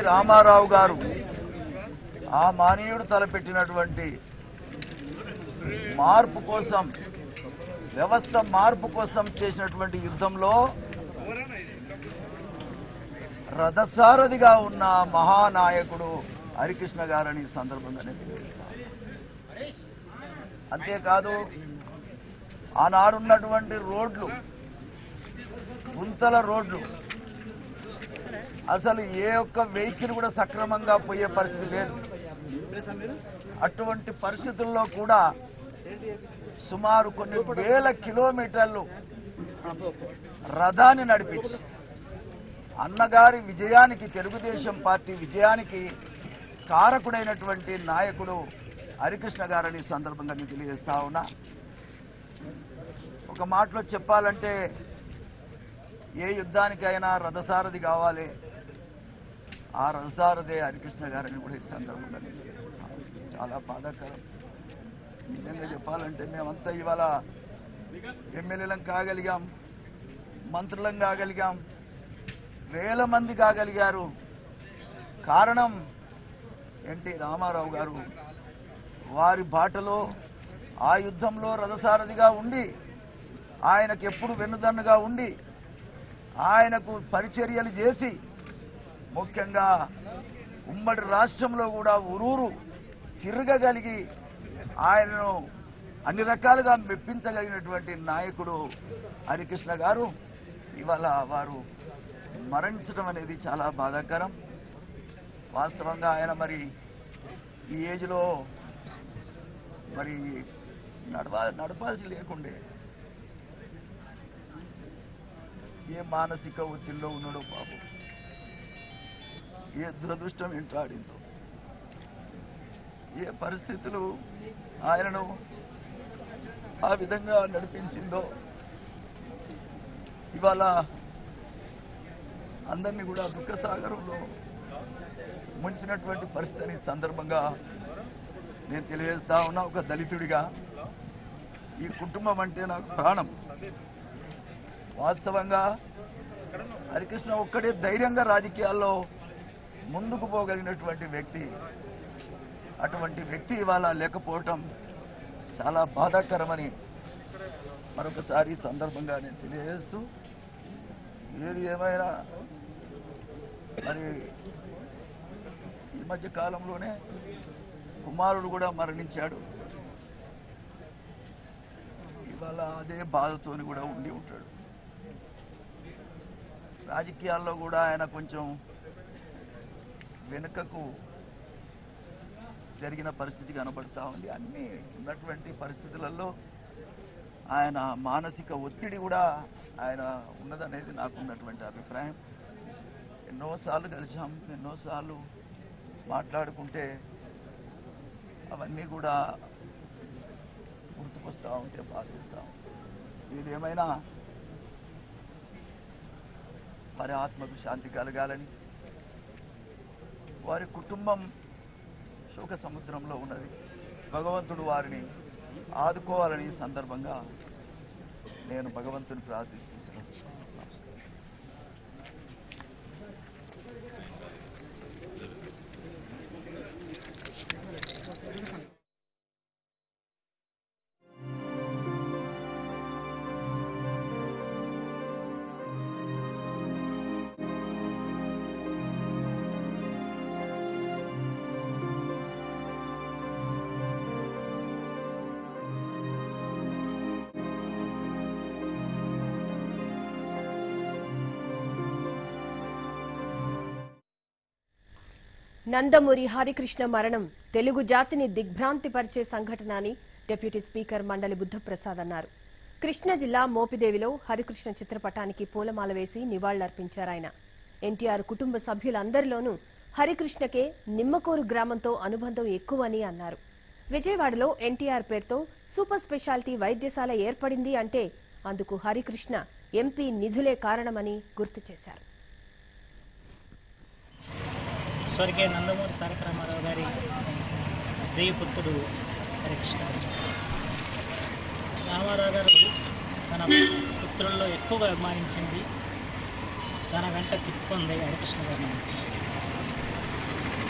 రామారావు గారు ఆ మానీయుడు తలపెట్టినటువంటి మార్పు కోసం వ్యవస్థ మార్పు కోసం చేసినటువంటి యుద్ధంలో రథసారథిగా ఉన్న మహానాయకుడు హరికృష్ణ గారని ఈ సందర్భంగా నేను తెలియజేస్తాను అంతేకాదు ఆనాడున్నటువంటి రోడ్లు గుంతల రోడ్లు అసలు ఏ ఒక్క వెహికల్ కూడా సక్రమంగా పోయే పరిస్థితి లేదు అటువంటి పరిస్థితుల్లో కూడా సుమారు కొన్ని వేల కిలోమీటర్లు రథాన్ని నడిపించి అన్నగారి విజయానికి తెలుగుదేశం పార్టీ విజయానికి కారకుడైనటువంటి నాయకుడు హరికృష్ణ గారని ఈ సందర్భంగా నేను తెలియజేస్తా ఉన్నా ఒక మాటలో చెప్పాలంటే ఏ యుద్ధానికైనా రథసారథి కావాలి ఆ రథసారథే హరికృష్ణ గారని కూడా ఈ సందర్భంగా నేను తెలియజేస్తా ఉన్నా. చాలా బాధాకరం నిజంగా చెప్పాలంటే మేమంతా ఇవాళ ఎమ్మెల్యేలం కాగలిగాం మంత్రులం కాగలిగాం వేల మంది కాగలిగారు కారణం ఎన్టీ రామారావు గారు వారి బాటలో ఆ యుద్ధంలో రథసారథిగా ఉండి ఆయనకు ఎప్పుడు వెన్నుదన్నుగా ఉండి ఆయనకు పరిచర్యలు చేసి ముఖ్యంగా ఉమ్మడి రాష్ట్రంలో కూడా ఉరూరు తిరగగలిగి ఆయనను అన్ని రకాలుగా మెప్పించగలిగినటువంటి నాయకుడు హరికృష్ణ గారు ఇవాళ వారు మరణించడం అనేది చాలా బాధాకరం వాస్తవంగా ఆయన మరి ఈ ఏజ్లో మరి నడవా నడపాల్సి లేకుండే ఏ మానసిక ఒత్తిడిలో ఉన్నాడో పాపం ఏ దురదృష్టం వెంటాడిందో ఏ పరిస్థితులు ఆయనను ఆ విధంగా నడిపించిందో ఇవాళ అందరినీ కూడా దుఃఖ సాగరంలో ముంచినటువంటి పరిస్థితిని ఈ సందర్భంగా నేను తెలియజేస్తా ఉన్నా ఒక దళితుడిగా ఈ కుటుంబం అంటే నాకు ప్రాణం వాస్తవంగా హరికృష్ణ ఒక్కడే ధైర్యంగా రాజకీయాల్లో ముందుకు పోగలిగినటువంటి వ్యక్తి అటువంటి వ్యక్తి ఇవాళ లేకపోవటం చాలా బాధాకరమని మరొకసారి ఈ సందర్భంగా నేను తెలియజేస్తూ ఏది ఏమైనా మరి ఈ మధ్య కాలంలోనే కుమారుడు కూడా మరణించాడు ఇవాళ అదే బాధతోని కూడా ఉండి ఉంటాడు రాజకీయాల్లో కూడా ఆయన కొంచెం వెనుకకు జరిగిన పరిస్థితి కనబడతా ఉంది అన్ని ఉన్నటువంటి పరిస్థితులలో ఆయన మానసిక ఒత్తిడి కూడా ఆయన ఉన్నదనేది నాకు ఉన్నటువంటి అభిప్రాయం ఎన్నోసార్లు కలిసాం ఎన్నోసార్లు మాట్లాడుకుంటే అవన్నీ కూడా గుర్తుకొస్తా ఉంటే బాధిస్తాం ఏదేమైనా వారి ఆత్మకు శాంతి కలగాలని వారి కుటుంబం శోక సముద్రంలో ఉన్నది భగవంతుడు వారిని ఆదుకోవాలని ఈ సందర్భంగా నేను భగవంతుని ప్రార్థిస్తున్నాను నమస్కారం నందమూరి హరికృష్ణ మరణం తెలుగు జాతిని దిగ్భ్రాంతిపరిచే సంఘటన అని డిప్యూటీ స్పీకర్ మండలి బుద్ధప్రసాద్ అన్నారు కృష్ణా జిల్లా మోపిదేవిలో హరికృష్ణ చిత్రపటానికి పూలమాల వేసి నివాళులర్పించారాయన ఎన్టీఆర్ కుటుంబ సభ్యులందరిలోనూ హరికృష్ణకే నిమ్మకూరు గ్రామంతో అనుబంధం ఎక్కువని అన్నారు విజయవాడలో ఎన్టీఆర్ పేరుతో సూపర్ స్పెషాలిటీ వైద్యశాల ఏర్పడింది అంటే అందుకు హరికృష్ణ ఎంపీ నిధులే కారణమని గుర్తు చేశారు స్వర్గీయ నందమూరి తారక రామారావు గారి ప్రియపుత్రుడు హరికృష్ణ గారు. రామారావు గారు తన పుత్రుల్లో ఎక్కువగా అభిమానించింది తన వెంట తిప్పుకుంది హరికృష్ణ గారిని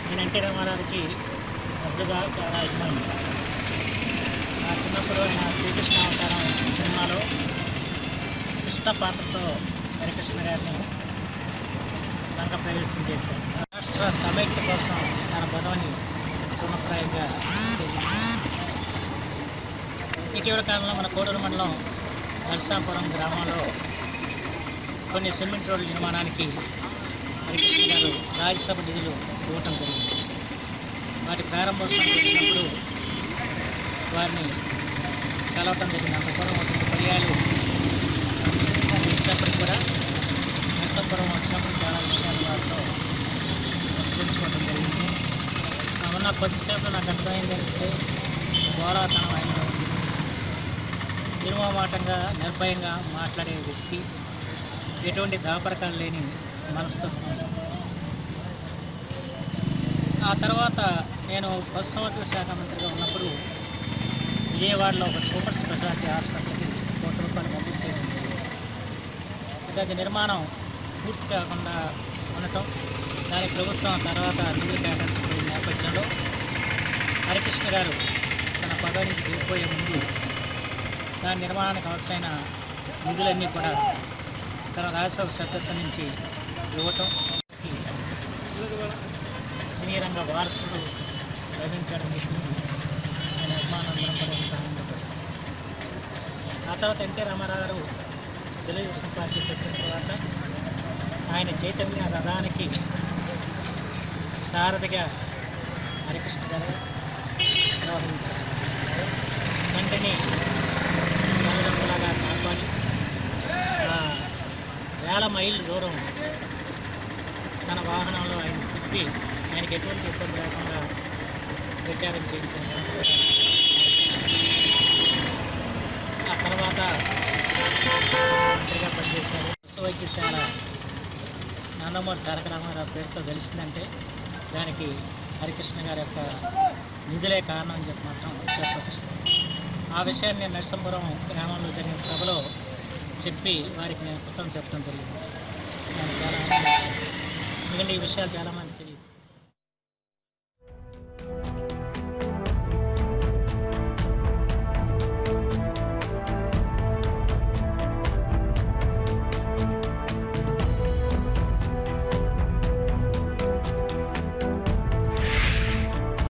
నేను ఎన్టీ రామారావుకి అప్పుడుగా చాలా అభిమాని నా చిన్నప్పుడు ఆయన శ్రీకృష్ణ అవతారం సినిమాలో కృష్ణ పాత్రతో హరికృష్ణ గారిని రంగ ప్రవేశం చేశారు రాష్ట్ర సమైక్య కోసం తన పదవిని తృణప్రాయంగా ఇటీవల కాలంలో మన కోడూరు మండలం నరసాపురం గ్రామంలో కొన్ని సిమెంట్ రోడ్ల నిర్మాణానికి హరికృష్ణ గారు రాజ్యసభ నిధులు ఇవ్వటం జరిగింది వాటి ప్రారంభోత్సవం జరిగినప్పుడు వారిని కలవటం జరిగింది అంత పూర్వం ఒక పర్యాలు చేసినప్పటికి కూడా నరసాపురం వచ్చినప్పుడు చాలా విషయాలు వారితో చర్చించుకోవడం జరిగింది ఆ ఉన్న కొద్దిసేపు నాకు అర్థమైంది ఏంటంటే గోళాతనం ఆయనలో ఉంది నిర్మమాటంగా నిర్భయంగా మాట్లాడే వ్యక్తి ఎటువంటి దాపరకాలు లేని మనస్తత్వం ఆ తర్వాత నేను పశుసంవర్ధక శాఖ మంత్రిగా ఉన్నప్పుడు విజయవాడలో ఒక సూపర్ స్పెషాలిటీ హాస్పిటల్కి కోటి రూపాయలు మంజూరు చేయడం జరిగింది అయితే అది నిర్మాణం పూర్తి కాకుండా ఉండటం దానికి ప్రభుత్వం తర్వాత నిధులు కేటాయించుకునే నేపథ్యంలో హరికృష్ణ గారు తన పదవి నుంచి దిగిపోయే ముందు దాని నిర్మాణానికి అవసరమైన నిధులన్నీ కూడా తన రాజ్యసభ సభ్యత్వం నుంచి ఇవ్వటం సినీ రంగ వారసుడు లభించడం జరిగింది ఆయన అభిమానందరం కూడా ఎంతో ఆనందపడ్డాం. ఆ తర్వాత ఎన్టీ రామారావు గారు తెలుగుదేశం పార్టీ పెట్టిన తర్వాత ఆయన చైతన్య రథానికి సారథిగా హరికృష్ణ గారు వ్యవహరించారు తండ్రిని తల్లిదండ్రులాగా కాపాడి ఆ వేల మైళ్ళు దూరం తన వాహనంలో ఆయన తిప్పి ఆయనకి ఎటువంటి ఇబ్బంది లేకుండా ప్రచారం చేయించారు ఆ తర్వాత మంత్రిగా పనిచేశారు పశు వైద్యశాల నందమూరి తారక రామారావు పేరుతో తెలిసిందంటే దానికి హరికృష్ణ గారి యొక్క నిధులే కారణం అని చెప్పి మాత్రం చెప్పచ్చు ఆ విషయాన్ని నేను నరసింపురం గ్రామంలో జరిగిన సభలో చెప్పి వారికి నేను పుస్తకం చెప్పడం జరిగింది నేను చాలా ఆనందించాను ఎందుకంటే ఈ విషయాలు చాలామంది